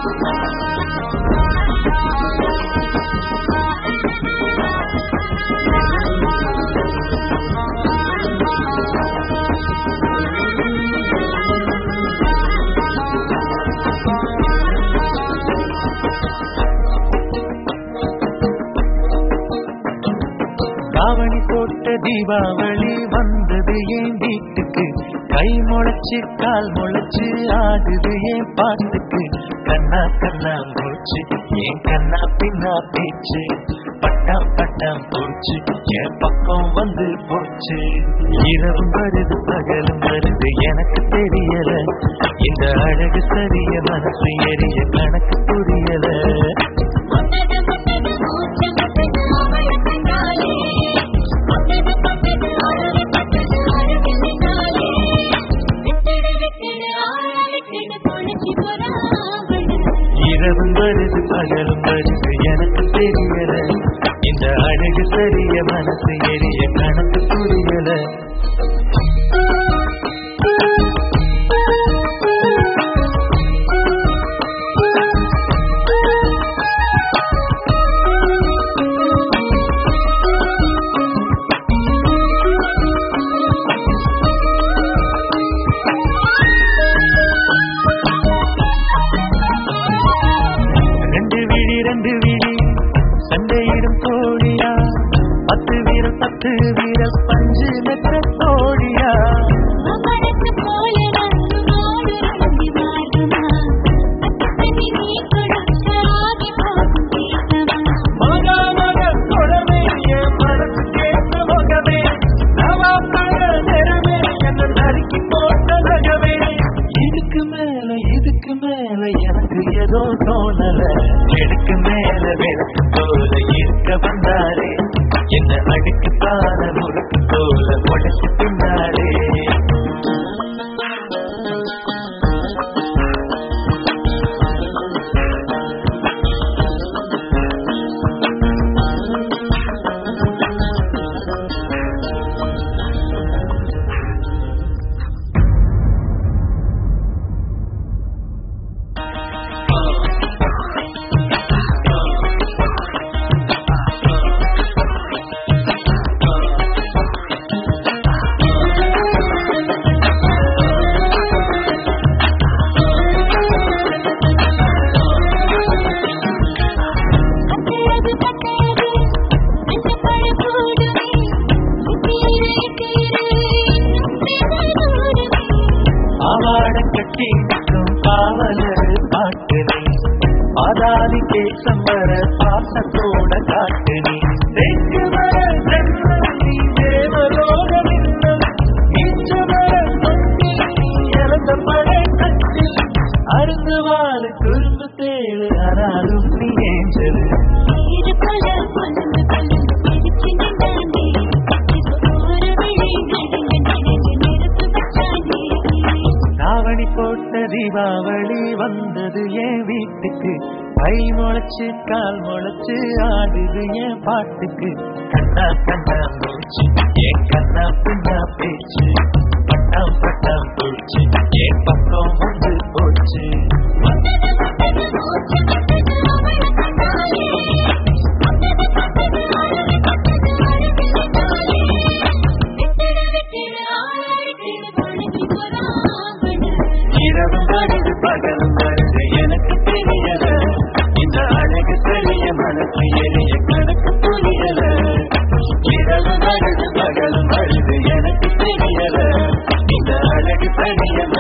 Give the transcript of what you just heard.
தாவணி போட்ட தீபாவளி வந்தது என் வீட்டுக்கு கை முளைச்சு கால் முளைச்சு ஆடுது என் பாட்டுக்கு கண்ணா கண்ணா மூச்சு என் கண்ணா பின்னா பேச்சு பட்டாம் பட்டாம் போச்சு என் பக்கம் வந்து போச்சு இரவும் வருது பகலும் வருது எனக்கு தெரியல இந்த அழகு சரிய மனசு எரிய கணக்கு புரியல முட்டது முட்டது மூச்சு முட்டது அவளை கண்டாலே முட்டது பட்டது அழகு பட்டது அழகினாலே விட்டுடு விட்டுடு ஆள விட்டுடு பொழிச்சு போறாவள இரவும் வருது பகலும் வருது எனக்கு தெரியல இந்த அழகு சரிய மனசு எரிய கணக்கு புரியல ரெண்டு விழி ரெண்டு விழி சண்டையிடும் தோழியா பத்து வீரல் பத்து வீரல் பஞ்சு மெத்த தோழியா அவனுக்கு போல வந்து நாடு நடந்து வாழுமா அத்தனை நீ கொடுத்த ஆகி போகும் தேசமா மகா மக குழமே என் மனசு கேட்ட முகமே நவா பழ நிறமே என்ன நறுக்கி போட்ட நகமே இதுக்கு மேல இதுக்கு மேல எனக்கு ஏதோ தோணல எடுக்கு மேல விளக்கு போல இருக்க வந்தாரே என்ன அடுக்கு பான முறுக்கு போல உடச்சு பின்னாரே கட்டழகு கட்டழகு அந்த பழக்கூடுமே உப்பிலே தீரவே நம்பினூடுமே ஆவாட கட்டி நிற்கும் காவலர் பாட்டுனி பாதாதி கேசம் வர பாசத்தோட காட்டுனி தெற்கு வர ஜென்மம் நீ தேவலோக மின்னம் இன்று வர சொந்தி நீ இழந்த படை கட்டில் அருந்து வாழ குறும்பு தேடு ஆனாலும் நீ ஏஞ்சது இது போல கொழுந்து கொழுந்து பிடிச்சு நின்றானே இது ஒரு விழி நடுங்க நடுங்க நிறுத்து வச்சானே தாவணி போட்ட தீபாவளி வந்தது என் வீட்டுக்கு கை முளைச்சு கால் முளைச்சு ஆடுது என் பாட்டுக்கு கண்ணா கண்ணா மூச்சு என் கண்ணா பின்னா பேச்சு பட்டாம் பட்டாம் போச்சு என் பக்கம் வந்து போச்சு முட்டது முட்டது மூச்சு முட்டது அவளை கண்டாலே முட்டது பட்டது அழகு பட்டது அழகினாலே விட்டுடு விட்டுடு ஆள விட்டுடு பொழிச்சு போறாவள இரவும் வருது பகலும் வருது எனக்கு தெரியல இந்த அழகு சரிய மனசு எரிய கணக்கு புரியல இரவு வருது பகலும் வருது எனக்கு தெரியல இந்த அழகு சரிய